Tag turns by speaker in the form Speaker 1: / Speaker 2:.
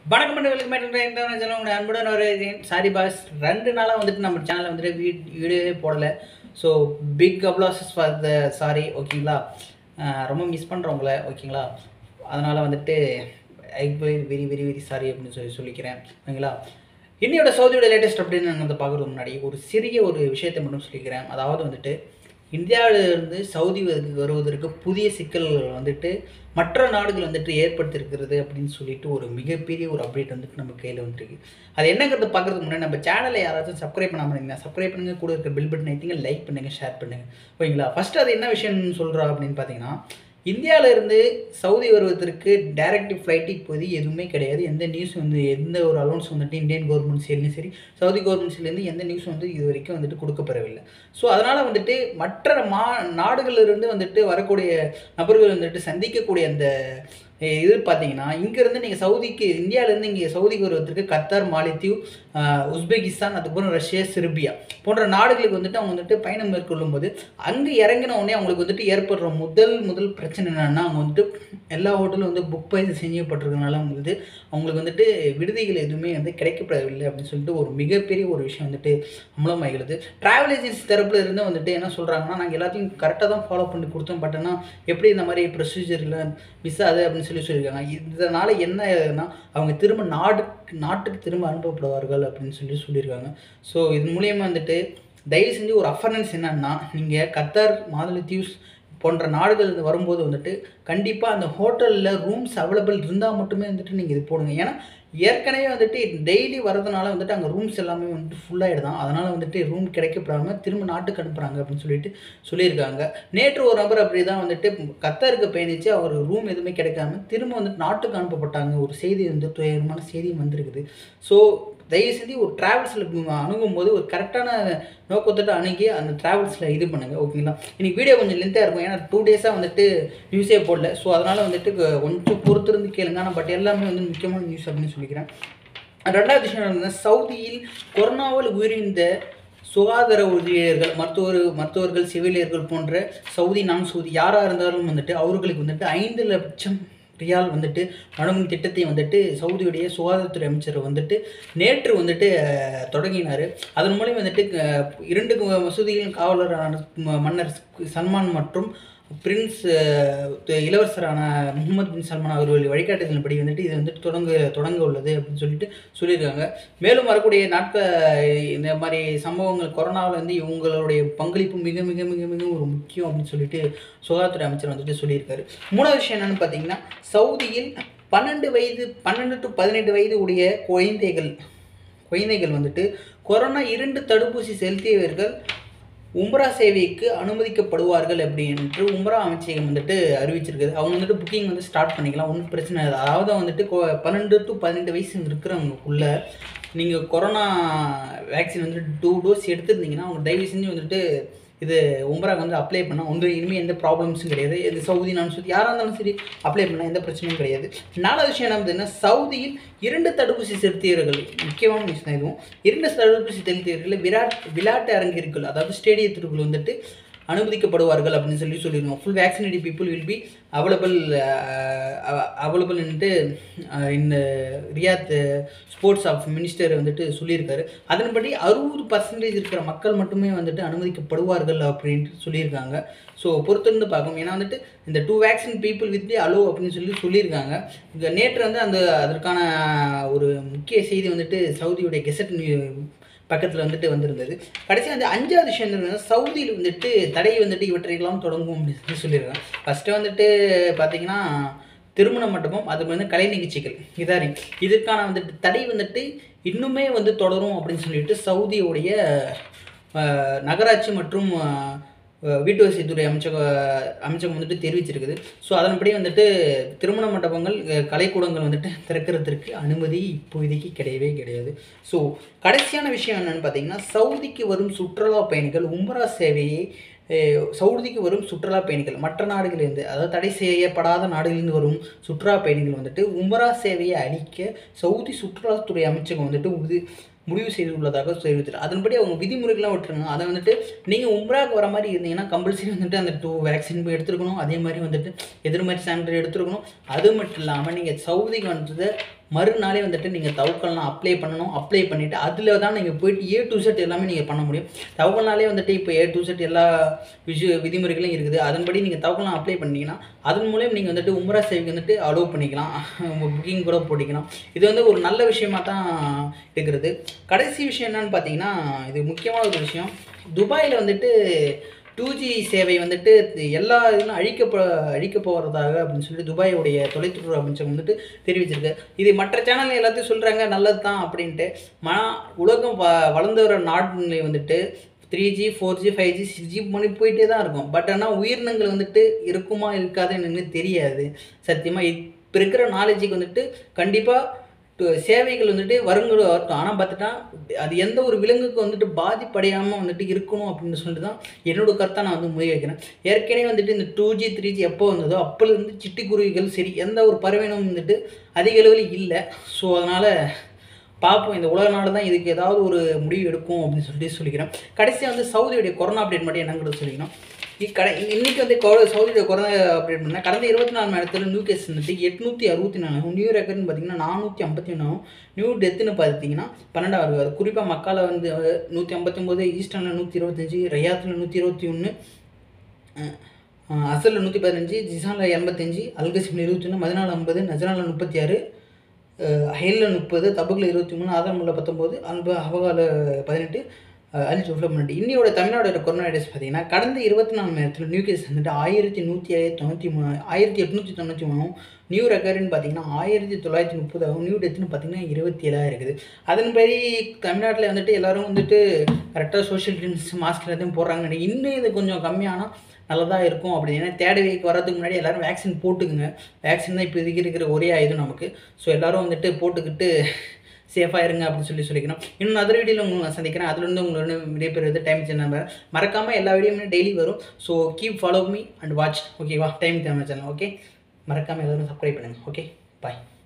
Speaker 1: வணக்கம் பண்ணுறதுக்கு மேடம் உங்களுடைய அன்புடன் வரேன் சாரி பாஸ் ரெண்டு நாளாக வந்துட்டு நம்ம சேனலில் வந்துட்டு வீ வீடியோவே போடலை so big applauses for the sorry ஓகேங்களா அஹ் ரொம்ப மிஸ் பண்ணுறோம் உங்களை ஓகேங்களா அதனால் வந்துட்டு I very very very very sorry அப்படின்னு சொல்லி சொல்லிக்கிறேன் ஓகேங்களா இன்னையோட சவுதியோட லேட்டஸ்ட் அப்படின்னு நான் வந்து பார்க்குறதுக்கு முன்னாடி ஒரு சிறிய ஒரு விஷயத்தை மட்டும் சொல்லிக்கிறேன் அதாவது வந்துட்டு இந்தியாவிலிருந்து சவுதி வரு- வருவதற்கு புதிய சிக்கல்கள் வந்துட்டு மற்ற நாடுகள் வந்துட்டு ஏற்படுத்தியிருக்கிறது அப்படின்னு சொல்லிட்டு ஒரு மிகப்பெரிய ஒரு அப்டேட் வந்துட்டு நம்ம கையில் வந்துருக்கு அது என்னங்கிறது பார்க்கறதுக்கு முன்னாடி நம்ம சேனலை யாராச்சும் சப்ஸ்கிரைப் பண்ணாமல் இருந்தீங்கன்னா சப்ஸ்கிரைப் பண்ணுங்க கூட இருக்க பில் பட்டன் ஐத்திங்க லைக் பண்ணுங்க ஷேர் பண்ணுங்க ஓகேங்களா ஃபர்ஸ்ட் அது என்ன விஷயம்னு சொல்கிறா அப்படின்னு பார்த்தீங்கன்னா இந்தியாவில இருந்து சவுதி வருவதற்கு டைரக்ட் ஃப்ளைட் இப்போது எதுவுமே கிடையாது எந்த நியூஸ் வந்து எந்த ஒரு அலௌன்ஸ் வந்துட்டு இந்தியன் கவர்மெண்ட் சைட்லையும் சரி சவுதி கவர்மெண்ட் சைட்லேருந்து எந்த நியூஸ் வந்து இது வரைக்கும் வந்துட்டு கொடுக்கப்படவில்லை ஸோ அதனால் வந்துட்டு மற்ற மா நாடுகள்ல இருந்து வந்துட்டு வரக்கூடிய நபர்கள் வந்துட்டு சந்திக்கக்கூடிய அந்த அஹ், இது பார்த்தீங்கன்னா இங்கேருந்து நீங்கள் சவுதிக்கு இந்தியாவிலேருந்து இங்கே சவுதிக்கு வருவதற்கு கத்தார் மாலித்தீவ் ஆஹ், உஸ்பெகிஸ்தான் அதுக்கப்புறம் ரஷ்யா செர்பியா போன்ற நாடுகளுக்கு வந்துட்டு அவங்க வந்துட்டு பயணம் மேற்கொள்ளும் போது அங்கே இறங்கின உடனே அவங்களுக்கு வந்துட்டு ஏற்படுற முதல் முதல் பிரச்சனை என்னன்னா அவங்க வந்துட்டு எல்லா ஹோட்டலும் வந்து புக் பண்ணி செஞ்சப்பட்டிருக்கனால வந்துட்டு அவங்களுக்கு வந்துட்டு விடுதிகள் எதுவுமே வந்து கிடைக்கப்படவில்லை அப்படின்னு சொல்லிட்டு ஒரு மிகப்பெரிய ஒரு விஷயம் வந்துட்டு அமலமாகிறது ட்ராவல் ஏஜென்சி தரப்புல இருந்து வந்துட்டு என்ன சொல்கிறாங்கன்னா நாங்கள் எல்லாத்தையும் கரெக்டாக தான் ஃபாலோ பண்ணி கொடுத்தோம் பட் ஆனால் எப்படி இந்த மாதிரி ப்ரொசீஜரில் மிஸ் ஆகுது அப்படின்னு சொல்லி சொல்லியிருக்காங்க இதனால் என்ன ஆகுதுன்னா அவங்க திரும்ப நாடு நாட்டுக்கு திரும்ப அனுப்பப்படுவார்கள் அப்படின்னு சொல்லி சொல்லியிருக்காங்க ஸோ இது மூலியமாக வந்துட்டு தயவு செஞ்சு ஒரு அஃபர்னன்ஸ் என்னன்னா நீங்கள் கத்தார் மாலத்தீவ்ஸ் போன்ற நாடுகள் இருந்து வரும்போது வந்துட்டு கண்டிப்பாக அந்த ஹோட்டலில் ரூம்ஸ் அவைலபிள் இருந்தால் மட்டுமே வந்துட்டு நீங்கள் இது போடுங்க ஏன்னா ஏற்கனவே வந்துட்டு டெய்லி வரதுனால வந்துட்டு அங்கே ரூம்ஸ் எல்லாமே வந்துட்டு ஃபுல்லாகிடுதான் அதனால் வந்துட்டு ரூம் கிடைக்கப்படாம திரும்ப நாட்டுக்கு அனுப்புகிறாங்க அப்படின்னு சொல்லிட்டு சொல்லியிருக்காங்க நேற்று ஒரு நபர் அப்படி தான் வந்துட்டு கத்தாருக்கு பயணித்து அவர் ரூம் எதுவுமே கிடைக்காம திரும்ப வந்துட்டு நாட்டுக்கு அனுப்பப்பட்டாங்க ஒரு செய்தி வந்து துயரமான செய்தியும் வந்திருக்குது ஸோ தயவு செஞ்சு ஒரு ட்ராவல்ஸில் அணுகும் போது ஒரு கரெக்டான நோக்கத்தோட அணுகி அந்த ட்ராவல்ஸில் இது பண்ணுங்கள் ஓகேங்களா இன்னைக்கு வீடியோ கொஞ்சம் லென்த்தாக இருக்கும் ஏன்னா டூ டேஸாக வந்துட்டு நியூஸே போடல ஸோ அதனால் வந்துட்டு கொ- கொஞ்சம் பொறுத்திருந்து கேளுங்க ஆனால் பட் எல்லாமே வந்து முக்கியமான நியூஸ் அப்படின்னு சொல்லிக்கிறேன் ரெண்டாவது விஷயம் என்னன்னா சவுதியில் கொரோனாவில் உயிரிழந்த சுகாதார ஊழியர்கள் மருத்துவர் மருத்துவர்கள் செவிலியர்கள் போன்ற சவுதி நான் சவுதி யாராக இருந்தாலும் வந்துட்டு அவர்களுக்கு வந்துட்டு ஐந்து லட்சம் ரியால் வந்துட்டு வழங்கும் திட்டத்தை வந்துட்டு சவுதியுடைய சுகாதாரத்துறை அமைச்சர் வந்துட்டு நேற்று வந்துட்டு அஹ், தொடங்கினார் அதன் மூலம் வந்துட்டு அஹ், இரண்டு மசூதிகளின் காவலரான ம- மன்னர் சல்மான் மற்றும் பிரின்ஸ் அஹ், த- இளவரசரான முகமது பின் சல்மான் அவர்கள் வழிகாட்டுதலின்படி வந்துட்டு இது வந்துட்டு தொடங்க தொடங்க உள்ளது அப்படின்னு சொல்லிட்டு சொல்லியிருக்காங்க மேலும் வரக்கூடிய நாட்கள் இந்த மாதிரி சம்பவங்கள் கொரோனாவில் வந்து இவங்களுடைய பங்களிப்பு மிக மிக மிக மிக ஒரு முக்கியம் அப்படின்னு சொல்லிட்டு சுகாதாரத்துறை அமைச்சர் வந்துட்டு சொல்லியிருக்காரு மூணாவது விஷயம் என்னன்னு பார்த்தீங்கன்னா சவுதியில் பன்னெண்டு வயது பன்னெண்டு டு பதினெட்டு வயது உடைய குழந்தைகள் குழந்தைகள் வந்துட்டு கொரோனா இரண்டு தடுப்பூசி செலுத்தியவர்கள் உம்ரா சேவைக்கு அனுமதிக்கப்படுவார்கள் அப்படின்ட்டு உம்ரா அமைச்சகம் வந்துட்டு அறிவிச்சிருக்குது அவங்க வந்துட்டு புக்கிங் வந்து ஸ்டார்ட் பண்ணிக்கலாம் ஒன்றும் பிரச்சனை இல்லை அதாவது வந்துட்டு கொ- பன்னெண்டு டு பதினெட்டு வயசு இருக்கிறவங்களுக்குள்ள நீங்கள் கொரோனா வேக்சின் வந்துட்டு டூ டோஸ் எடுத்திருந்தீங்கன்னா அவங்க தயவு செஞ்சு வந்துட்டு இது உம்ராக்கு வந்து அப்ளை பண்ணால் ஒன்று இனிமேல் எந்த ப்ராப்ளம்ஸும் கிடையாது இது சவுதி நான் சொல்லி யாராக இருந்தாலும் சரி அப்ளை பண்ணால் எந்த பிரச்சனையும் கிடையாது நாலாவது விஷயம் என்ன பார்த்தீங்கன்னா சவுதியில் இரண்டு தடுப்பூசி செலுத்தியவர்கள் முக்கியமான விஷயம் தான் இதுவும் இரண்டு தடுப்பூசி செலுத்தியவர்கள் விராட் விளையாட்டு அரங்கிற்குள் அதாவது ஸ்டேடியத்திற்குள் வந்துட்டு அனுமதிக்கப்படுவார்கள் அப்படின்னு சொல்லி சொல்லியிருக்கோம் full vaccinated people will be available அவைலபிள்ன்ட்டு இந்த ரியாத் ஸ்போர்ட்ஸ் ஆஃப் மினிஸ்டர் வந்துட்டு சொல்லியிருக்காரு அதன்படி அறுபது பர்சன்டேஜ் இருக்கிற மக்கள் மட்டுமே வந்துட்டு அனுமதிக்கப்படுவார்கள் அப்படின்ட்டு சொல்லியிருக்காங்க ஸோ பொறுத்திருந்து பார்க்கும் ஏன்னா வந்துட்டு இந்த two vaccine people with allow அப்படின்னு சொல்லி சொல்லியிருக்காங்க இங்க நேற்று வந்து அந்த அதற்கான ஒரு முக்கிய செய்தி வந்துட்டு சவுதியுடைய கெசட் பக்கத்தில் வந்துட்டு வந்திருந்தது கடைசி வந்து அஞ்சாவது விஷயம் என்னன்னா சவுதியில் வந்துட்டு தடை வந்துட்டு இவற்றையெல்லாம் தொடங்கும் அப்படின்னு சொல்லி சொல்லியிருக்காங்க ஃபஸ்ட்டு வந்துட்டு பார்த்தீங்கன்னா திருமண மண்டபம் அது வந்து கலை நிகழ்ச்சிகள் இதாரி இதுக்கான வந்துட்டு தடை வந்துட்டு இன்னுமே வந்து தொடரும் அப்படின்னு சொல்லிட்டு சவுதியுடைய அஹ், நகராட்சி மற்றும் அஹ், அஹ், வீட்டு வசதித்துறை அமைச்சக அமைச்சகம் வந்துட்டு தெரிவிச்சிருக்குது ஸோ அதன்படி வந்துட்டு திருமண மண்டபங்கள் அஹ், கலைக்கூடங்கள் வந்துட்டு திறக்கிறதுக்கு அனுமதி இப்போதைக்கு கிடையவே கிடையாது ஸோ கடைசியான விஷயம் என்னன்னு பார்த்தீங்கன்னா சவுதிக்கு வரும் சுற்றுலா பயணிகள் உம்ரா சேவையை அஹ், சவுதிக்கு வரும் சுற்றுலா பயணிகள் மற்ற நாடுகளிலிருந்து அதாவது தடை செய்யப்படாத நாடுகளிலிருந்து வரும் சுற்றுலா பயணிகள் வந்துட்டு உம்ரா சேவையை அளிக்க சவுதி சுற்றுலாத்துறை அமைச்சகம் வந்துட்டு உறுதி முடிவு செய்துள்ளதாக தெரிவித்தார் அதன்படி அவங்க விதிமுறைகள்லாம் விட்டுருங்க அதை வந்துட்டு நீங்கள் உம்ராக்கு வர மாதிரி இருந்தீங்கன்னா கம்பல்சரி வந்துட்டு அந்த டூ வேக்சின் எடுத்துருக்கணும் அதே மாதிரி வந்துட்டு எதிர்மறை சான்றிதழ் எடுத்துருக்கணும் அது மட்டும் இல்லாமல் நீங்கள் சவுதிக்கு வந்தது மறுநாளே வந்துட்டு நீங்கள் தவக்கல்லாம் அப்ளை பண்ணணும் அப்ளை பண்ணிவிட்டு அதில் தான் நீங்கள் போயிட்டு ஏ டு செட் எல்லாமே நீங்கள் பண்ண முடியும் தவக்கல்னாலே வந்துட்டு இப்போ ஏ டு செட் எல்லா விஷய விதிமுறைகளும் இருக்குது அதன்படி நீங்கள் தவக்கல்லாம் அப்ளை பண்ணீங்கன்னா அதன் மூலம் நீங்கள் வந்துட்டு உம்ரா சேவைக்கு வந்துட்டு அலோவ் பண்ணிக்கலாம் புக்கிங் கூட போட்டிக்கலாம் இது வந்து ஒரு நல்ல விஷயமா தான் இருக்கிறது கடைசி விஷயம் என்னன்னு பார்த்தீங்கன்னா இது முக்கியமான ஒரு விஷயம் துபாயில் வந்துட்டு டூ ஜி சேவை வந்துட்டு எல்லா இதுவும் அழிக்கப்ப அழிக்க போகிறதாக அப்படின்னு சொல்லிட்டு துபாயோடைய தொலைத்தொடர்பு அமைச்சகம் வந்துட்டு தெரிவிச்சிருக்கு இது மற்ற சேனல் எல்லாத்தையும் சொல்கிறாங்க நல்லது தான் அப்படின்ட்டு ம உலகம் வ வளர்ந்து வர நாடுநிலை வந்துட்டு three G four G five G six G பண்ணி போயிட்டே தான் இருக்கும் பட் ஆனால் உயிரினங்கள் வந்துட்டு இருக்குமா இருக்காதுன்னு எனக்கு தெரியாது சத்தியமாக இப்போ இருக்கிற நாலேஜுக்கு வந்துட்டு கண்டிப்பாக டு- சேவைகள் வந்துட்டு வருங்கிற வரட்டும் ஆனால் பார்த்துட்டா அது எந்த ஒரு விலங்குக்கு வந்துட்டு பாதிப்படையாமல் வந்துட்டு இருக்கணும் அப்படின்னு சொல்லிட்டு தான் என்னோட கருத்தை நான் வந்து முடிவு வைக்கிறேன் ஏற்கனவே வந்துட்டு இந்த டூ ஜி த்ரீ ஜி எப்போ வந்ததோ அப்போலேருந்து சிட்டுக்குருவிகள் சரி எந்த ஒரு பறவைனும் வந்துட்டு அதிக அளவில் இல்லை ஸோ அதனால் பார்ப்போம் இந்த உலக நாடு தான் இதுக்கு ஏதாவது ஒரு முடிவு எடுக்கும் அப்படின்னு சொல்லிட்டு சொல்லிக்கிறேன் கடைசியாக வந்து சவுதியுடைய கொரோனா அப்டேட் மட்டும் என்னங்கிறது சொல்லிக்கணும் இ- கடை இன்னைக்கு வந்து கொ- சவுதியோட கொரோனா அப்டேட் பண்ணால் கடந்த இருபத்தி நாலு மணி நேரத்தில் நியூ கேஸ் வந்துட்டு எட்நூற்றி அறுபத்தி நாலு நியூ ரெக்கர்ட்னு பார்த்தீங்கன்னா நானூற்றி ஐம்பத்தி ஒன்றாகும் நியூ டெத்துன்னு பார்த்தீங்கன்னா பன்னெண்டாவது அது குறிப்பாக மக்கால வந்து நூற்றி ஐம்பத்தி ஒம்பது ஈஸ்டர்னில் நூற்றி இருபத்தஞ்சி ரையாத்தில் நூற்றி இருபத்தி ஒன்று அசலில் நூற்றி பதினஞ்சு ஜிசானில் எண்பத்தஞ்சு அல்கசிமில் இருபத்தொன்று மதினால ஐம்பது நஜனால முப்பத்தி ஆறு ஹெயிலில் முப்பது தபுக்கில் இருபத்தி மூணு ஆதரமுள்ள பத்தொம்போது அன்பு ஹவகால பதினெட்டு அலி ஜோஃபில் பன்னெண்டு இன்னையோட தமிழ்நாடோட கொரோனா வைரஸ் பார்த்தீங்கன்னா கடந்த இருபத்தி நாலு மணி நேரத்தில் நியூ கேஸ் வந்துட்டு ஆயிரத்தி நூற்றி தொண்ணூற்றி மூணு ஆயிரத்தி எட்நூற்றி தொண்ணூற்றி மூணும் நியூ ரெக்கார்டுன்னு பார்த்தீங்கன்னா ஆயிரத்தி தொள்ளாயிரத்தி முப்பதாகவும் நியூ டெத்துன்னு பார்த்தீங்கன்னா இருபத்தி ஏழாக இருக்குது அதன்படி தமிழ்நாட்டில் வந்துட்டு எல்லாரும் வந்துட்டு கரெக்டாக சோஷியல் டிஸ்டன்ஸ் மாஸ்க் எல்லாத்தையும் போடுறாங்க இன்னும் இது கொஞ்சம் கம்மியானால் நல்லதாக இருக்கும் அப்படி ஏன்னா தேர்ட் வீக் வரதுக்கு முன்னாடி எல்லாரும் வேக்சின் போட்டுக்குங்க வேக்சின் தான் இப்போதைக்கு இருக்கிற ஒரே ஆயுதம் நமக்கு ஸோ எல்லாரும் வந்துட்டு போட்டுக்கிட்டு சேஃபாக இருங்க அப்படின்னு சொல்லி சொல்லிக்கணும் இன்னும் அதர் வீடியோவில் உங்களை நான் சந்திக்கிறேன் அதுலேருந்து உங்களோட விடைபெறுவது டைம் சேனல் மறக்காமல் எல்லா வீடியோவுமே டெய்லி வரும் so keep follow me and watch ஓகேவா டைம் சேனல் ஓகே மறக்காமல் எல்லோரும் சப்ஸ்கிரைப் பண்ணுங்கள் ஓகே பாய்